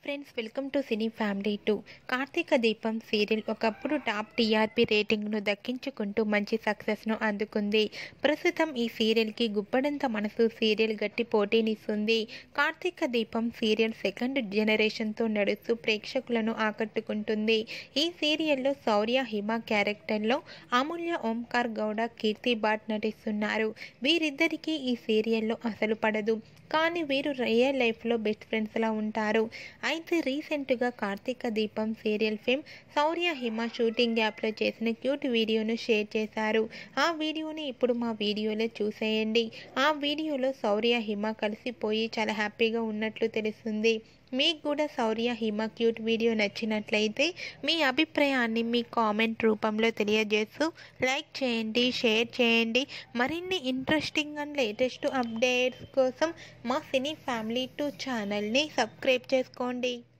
friends welcome to cine family two Karthika Deepam serial ఒకప్పుడు top TRP రేటింగ్ను దక్కించుకుంటూ మంచి సక్సెస్ను అందుకుంది ప్రస్తుతం ఈ సీరియల్కి గుప్పడంత మనసు సీరియల్ గట్టి పోటీనిస్తుంది కార్తీక దీపం సీరియల్ సెకండ్ జనరేషన్తో నడుస్తూ ప్రేక్షకులను ఆకట్టుకుంటుంది ఈ సీరియల్లో శౌర్య హిమ క్యారెక్టర్లో అమూల్య ఓంకార్ గౌడ కీర్తి బాట్ నటిస్తున్నారు వీరిద్దరికీ ఈ సీరియల్లో అసలు పడదు కానీ వీరు రియల్ లైఫ్లో బెస్ట్ ఫ్రెండ్స్లా ఉంటారు అయితే రీసెంట్గా Karthika Deepam serial fame Sourya Hima shooting యాప్లో చేసిన క్యూట్ వీడియోను షేర్ చేశారు ఆ వీడియోని ఇప్పుడు మా వీడియోలో చూసేయండి ఆ వీడియోలో శౌర్య హిమ కలిసిపోయి చాలా హ్యాపీగా ఉన్నట్లు తెలుస్తుంది మీకు కూడా శౌర్య హిమ క్యూట్ వీడియో నచ్చినట్లయితే మీ అభిప్రాయాన్ని మీ కామెంట్ రూపంలో తెలియజేస్తూ లైక్ చేయండి షేర్ చేయండి మరిన్ని ఇంట్రెస్టింగ్ అండ్ లేటెస్ట్ అప్డేట్స్ కోసం మా సినీ ఫ్యామిలీ టూ ఛానల్ని సబ్స్క్రైబ్ చేసుకోండి